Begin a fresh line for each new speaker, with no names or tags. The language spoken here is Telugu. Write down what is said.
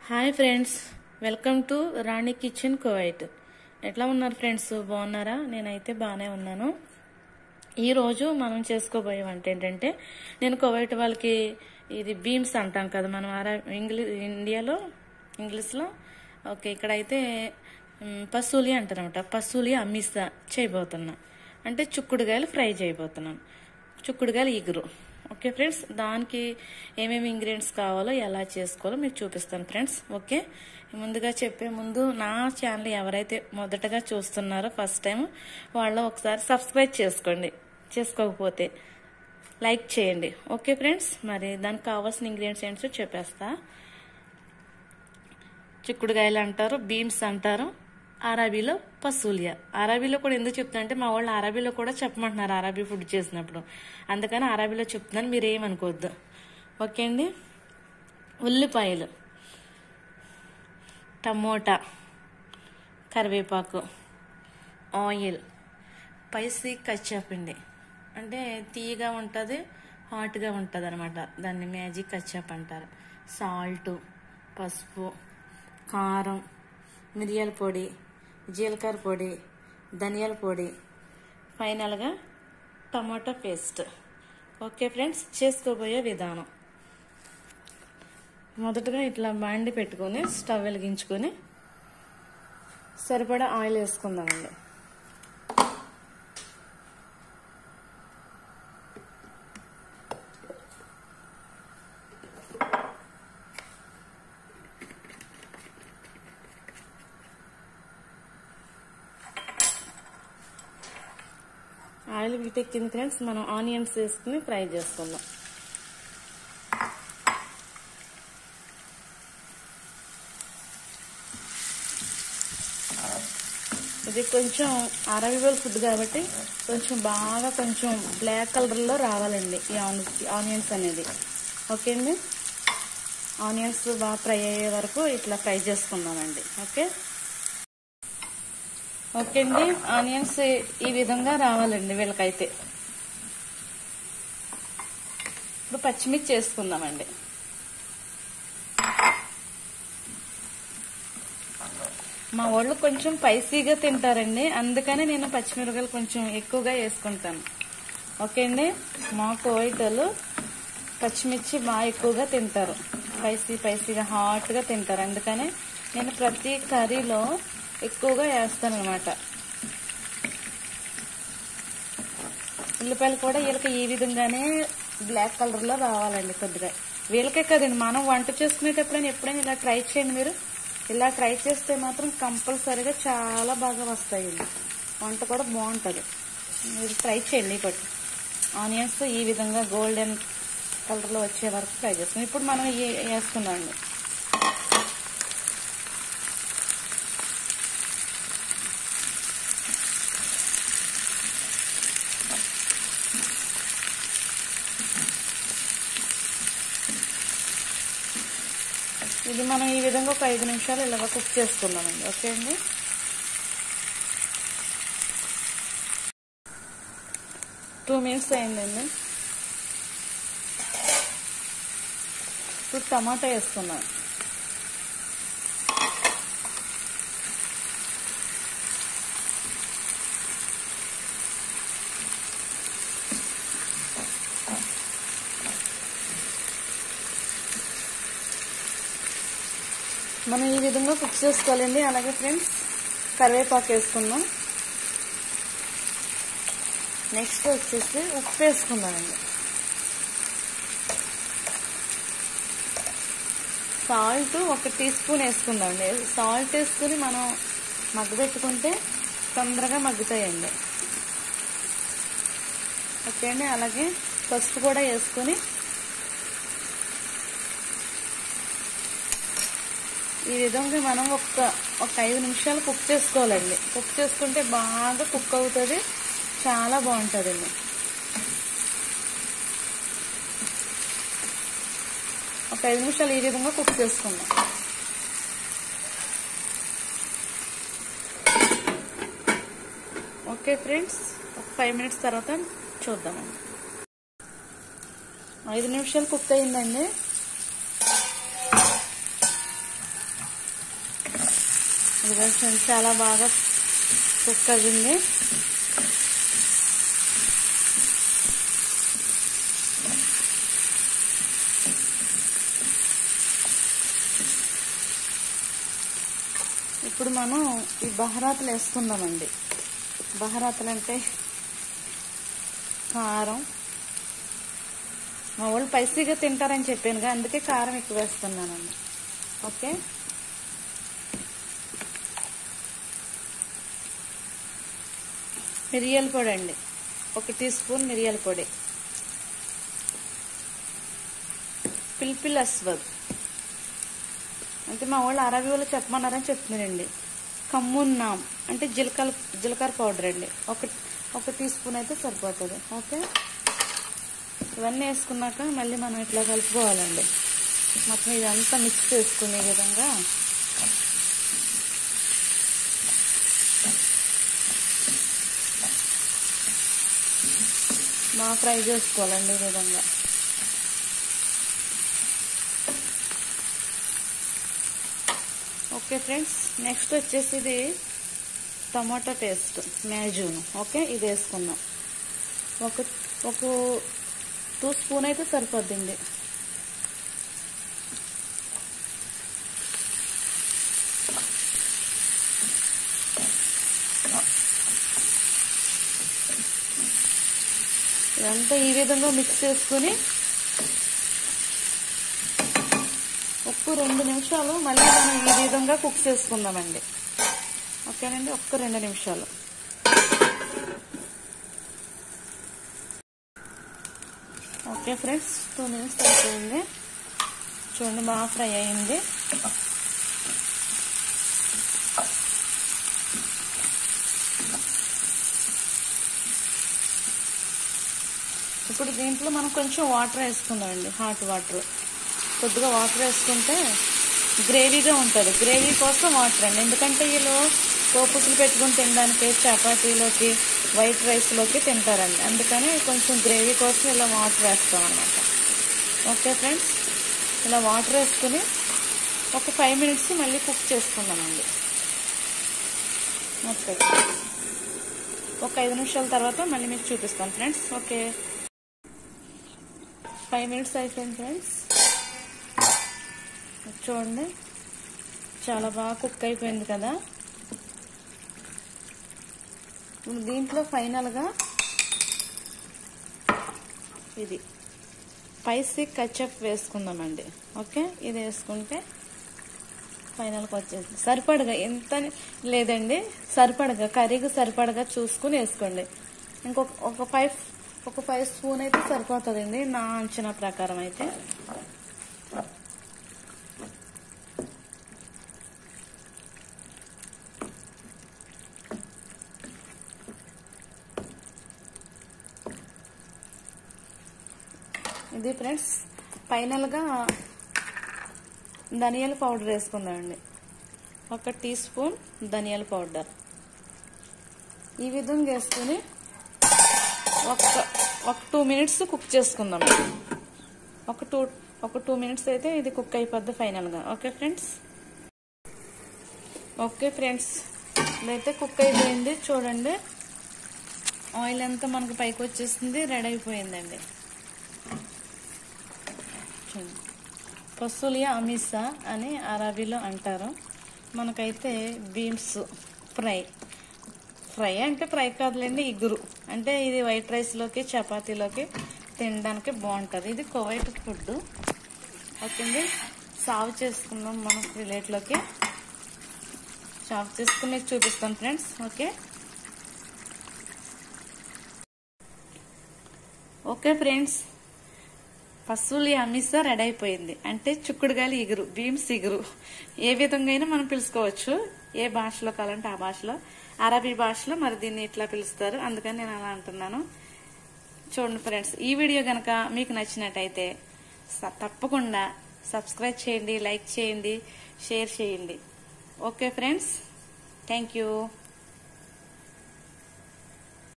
hi friends welcome to Rani kitchen Kuwait ఎట్లా ఉన్నారు ఫ్రెండ్స్ బాగున్నారా నేనైతే బాగానే ఉన్నాను ఈరోజు మనం చేసుకోబోయే వంట ఏంటంటే నేను కువైట్ వాళ్ళకి ఇది బీమ్స్ అంటాం కదా మనం అరా ఇంగ్లీ ఇండియాలో ఇంగ్లీష్లో ఓకే ఇక్కడైతే మ్, పసూలి అంటారనమాట పసూలి అమ్మిస్తా చేయబోతున్నా అంటే చుక్కుడుగాయలు ఫ్రై చేయబోతున్నాను చుక్కుడుగాయలు ఇగురు ఓకే ఫ్రెండ్స్ దానికి ఏమేమి ఇంగ్రీడియంట్స్ కావాలో ఎలా చేసుకోవాలో మీకు చూపిస్తాను ఫ్రెండ్స్ ఓకే ముందుగా చెప్పే ముందు నా ఛానల్ ఎవరైతే మొదటగా చూస్తున్నారో ఫస్ట్ టైం వాళ్ళు ఒకసారి సబ్స్క్రైబ్ చేసుకోండి చేసుకోకపోతే లైక్ చేయండి ఓకే ఫ్రెండ్స్ మరి దానికి కావాల్సిన ఇంగ్రీడియంట్స్ ఏంటో చెప్పేస్తా చిక్కుడుకాయలు అంటారు బీమ్స్ అంటారు అరబీలో పసూలియా అరబీలో కూడా ఎందుకు చెప్తున్నా అంటే మా వాళ్ళు అరబీలో కూడా చెప్పమంటున్నారు అరబీ ఫుడ్ చేసినప్పుడు అందుకని అరబీలో చెప్తున్నాను మీరు ఏమనుకోవద్దు ఓకే అండి ఉల్లిపాయలు టమోటా కరివేపాకు ఆయిల్ పైసి కచ్చాపిండి అంటే తీయగా ఉంటుంది హాట్గా ఉంటుంది అనమాట దాన్ని మ్యాజిక్ కచ్చాప్ అంటారు సాల్ట్ పసుపు కారం మిరియాల పొడి జీలకర్ర పొడి ధనియాల పొడి ఫైనల్గా టమాటా పేస్ట్ ఓకే ఫ్రెండ్స్ చేసుకోబోయే విధానం మొదటగా ఇట్లా బాండి పెట్టుకొని స్టవ్ వెలిగించుకొని సరిపడా ఆయిల్ వేసుకుందామండి ఆయిల్ వీటెక్కింది ఫ్రెండ్స్ మనం ఆనియన్స్ వేసుకుని ఫ్రై చేసుకుందాం ఇది కొంచెం అరవివల్ ఫుడ్ కాబట్టి కొంచెం బాగా కొంచెం బ్లాక్ కలర్లో రావాలండి ఈ ఆనియన్స్ అనేది ఓకే అండి ఆనియన్స్ బాగా ఫ్రై అయ్యే వరకు ఇట్లా ఫ్రై చేసుకుందామండి ఓకే ఓకే అండి ఆనియన్స్ ఈ విధంగా రావాలండి వీళ్ళకైతే ఇప్పుడు పచ్చిమిర్చి వేసుకుందామండి మా వాళ్ళు కొంచెం స్పైసీగా తింటారండి అందుకని నేను పచ్చిమిరపకాయలు కొంచెం ఎక్కువగా వేసుకుంటాను ఓకే అండి మా కోయిటలు పచ్చిమిర్చి బాగా ఎక్కువగా తింటారు స్పైసీ స్పైసీగా హాట్గా తింటారు అందుకని నేను ప్రతి కర్రీలో ఎక్కువగా వేస్తాను అనమాట ఉల్లిపాయలు కూడా వీళ్ళకి ఈ విధంగానే బ్లాక్ కలర్లో రావాలండి కొద్దిగా వీళ్ళకే కదండి మనం వంట చేసుకునేటప్పుడైనా ఎప్పుడైనా ఇలా ట్రై చేయండి మీరు ఇలా ట్రై చేస్తే మాత్రం కంపల్సరీగా చాలా బాగా వస్తాయండి వంట కూడా బాగుంటుంది మీరు ట్రై చేయండి పట్టు ఆనియన్స్ ఈ విధంగా గోల్డెన్ కలర్లో వచ్చే వరకు ఫ్రై చేస్తాం ఇప్పుడు మనం ఈ- వేసుకుందామండి ఇది మనం ఈ విధంగా ఒక ఐదు నిమిషాలు ఇలాగ కుక్ చేసుకుందామండి ఓకే అండి టూ మినిట్స్ అయిందండి ఇప్పుడు టమాటా వేసుకున్నాం మనం ఈ విధంగా కుక్ చేసుకోవాలండి అలాగే ఫ్రెండ్స్ కరివేపాకు వేసుకుందాం నెక్స్ట్ వచ్చేసి ఉప్పు వేసుకుందామండి సాల్ట్ ఒక టీ స్పూన్ వేసుకుందామండి సాల్ట్ వేసుకుని మనం మగ్గబెట్టుకుంటే తొందరగా మగ్గుతాయండి ఓకే అండి అలాగే పసుపు కూడా వేసుకొని ఈ విధంగా మనం ఒక ఒక ఐదు నిమిషాలు కుక్ చేసుకోవాలండి కుక్ చేసుకుంటే బాగా కుక్ అవుతుంది చాలా బాగుంటుందండి ఒక ఐదు నిమిషాలు ఈ విధంగా కుక్ చేసుకుందాం ఓకే ఫ్రెండ్స్ ఒక ఫైవ్ మినిట్స్ తర్వాత చూద్దామండి ఐదు నిమిషాలు కుక్ అయిందండి ఇదిగో చూడండి, చాలా బాగా కుక్ అయింది ఇప్పుడు మనం ఈ బహరాతులు వేసుకుందామండి బహరాతులు అంటే కారం మా వాళ్ళు స్పైసీగా తింటారని చెప్పానుగా అందుకే కారం ఎక్కువ వేస్తున్నానండి ఓకే మిరియాల పొడి అండి ఒక టీ స్పూన్ మిరియాల పొడి పిల్పిల్ అస్వద్ అంటే మా వాళ్ళు అరబీ వాళ్ళు చెప్పమన్నారని చెప్తున్నారండి కమ్మున్నాం అంటే జీలకర్ర జీలకర్ర పౌడర్ అండి ఒక ఒక టీ స్పూన్ అయితే సరిపోతుంది ఓకే ఇవన్నీ వేసుకున్నాక మళ్ళీ మనం ఇట్లా కలుపుకోవాలండి మొత్తం ఇదంతా మిక్స్ చేసుకునే విధంగా బాగా ఫ్రై చేసుకోవాలండి ఈ విధంగా ఓకే ఫ్రెండ్స్ నెక్స్ట్ వచ్చేసి ఇది టమాటా పేస్ట్ మ్యాజూన్ ఓకే ఇది వేసుకుందాం ఒక ఒక టూ స్పూన్ అయితే సరిపోద్దండి ఇదంతా ఈ విధంగా మిక్స్ చేసుకుని ఒక్క రెండు నిమిషాలు మళ్ళీ మనం ఈ విధంగా కుక్ చేసుకుందామండి ఓకేనండి ఒక్క రెండు నిమిషాలు ఓకే ఫ్రెండ్స్ టూ మినిట్స్ అయిపోయింది చూడండి బాగా ఫ్రై అయింది ఇప్పుడు దీంట్లో మనం కొంచెం వాటర్ వేసుకుందామండి హాట్ వాటర్ కొద్దిగా వాటర్ వేసుకుంటే గ్రేవీగా ఉంటుంది గ్రేవీ కోసం వాటర్ అండి ఎందుకంటే వీళ్ళు పోపుసులు పెట్టుకుని తినడానికి చపాతీలోకి వైట్ రైస్లోకి తింటారండి అందుకని కొంచెం గ్రేవీ కోసం ఇలా వాటర్ వేస్తాం అనమాట ఓకే ఫ్రెండ్స్ ఇలా వాటర్ వేసుకుని ఒక ఫైవ్ మినిట్స్ మళ్ళీ కుక్ చేసుకుందామండి ఓకే ఒక ఐదు నిమిషాల తర్వాత మళ్ళీ మీకు చూపిస్తాను ఫ్రెండ్స్ ఓకే ఫైవ్ మినిట్స్ అయిపోయింది ఫ్రెండ్స్ చూడండి చాలా బాగా కుక్ అయిపోయింది కదా ఇప్పుడు దీంట్లో ఫైనల్గా ఇది స్పైసీ కచప్ వేసుకుందామండి ఓకే ఇది వేసుకుంటే ఫైనల్కి వచ్చేసి సరిపడగా ఎంత లేదండి సరిపడగా కర్రీకి సరిపడగా చూసుకుని వేసుకోండి ఇంకొక ఒక ఫైవ్ ఒక ఫైవ్ స్పూన్ అయితే సరిపోతుందండి నా అంచనా ప్రకారం అయితే ఇది ఫ్రెండ్స్ ఫైనల్గా ధనియాల పౌడర్ వేసుకుందామండి ఒక టీ స్పూన్ ధనియాల పౌడర్ ఈ విధంగా వేసుకుని ఒక ఒక టూ మినిట్స్ కుక్ చేసుకుందాం ఒక టూ ఒక టూ మినిట్స్ అయితే ఇది కుక్ అయిపోద్ది ఫైనల్గా ఓకే ఫ్రెండ్స్ ఓకే ఫ్రెండ్స్ ఇదైతే కుక్ అయిపోయింది చూడండి ఆయిల్ అంతా మనకు పైకి వచ్చేసింది రెడీ అయిపోయిందండి చూడండి పసులియా అమిసా అని అరబీలో అంటారు మనకైతే బీన్స్ ఫ్రై ఫ్రై అంటే ఫ్రై కాదులేండి ఇగురు అంటే ఇది వైట్ రైస్లోకి చపాతీలోకి తినడానికి బాగుంటుంది ఇది కువైట్ ఫుడ్ ఓకే సాగు చేసుకుందాం మనం ప్లేట్లోకి సాగు చేసుకుని మీకు చూపిస్తాను ఫ్రెండ్స్ ఓకే ఓకే ఫ్రెండ్స్ పశువులు అమ్మిస్తా రెడీ అయిపోయింది అంటే చుక్కుడుగాలి ఇగురు బీమ్స్ ఇగురు ఏ విధంగా అయినా మనం పిలుచుకోవచ్చు ఏ భాషలో కావాలంటే ఆ భాషలో అరబీ భాషలో మరి దీన్ని ఇట్లా పిలుస్తారు అందుకని నేను అలా అంటున్నాను చూడండి ఫ్రెండ్స్ ఈ వీడియో కనుక మీకు నచ్చినట్టయితే స- తప్పకుండా సబ్స్క్రైబ్ చేయండి లైక్ చేయండి షేర్ చేయండి ఓకే ఫ్రెండ్స్ థ్యాంక్ యూ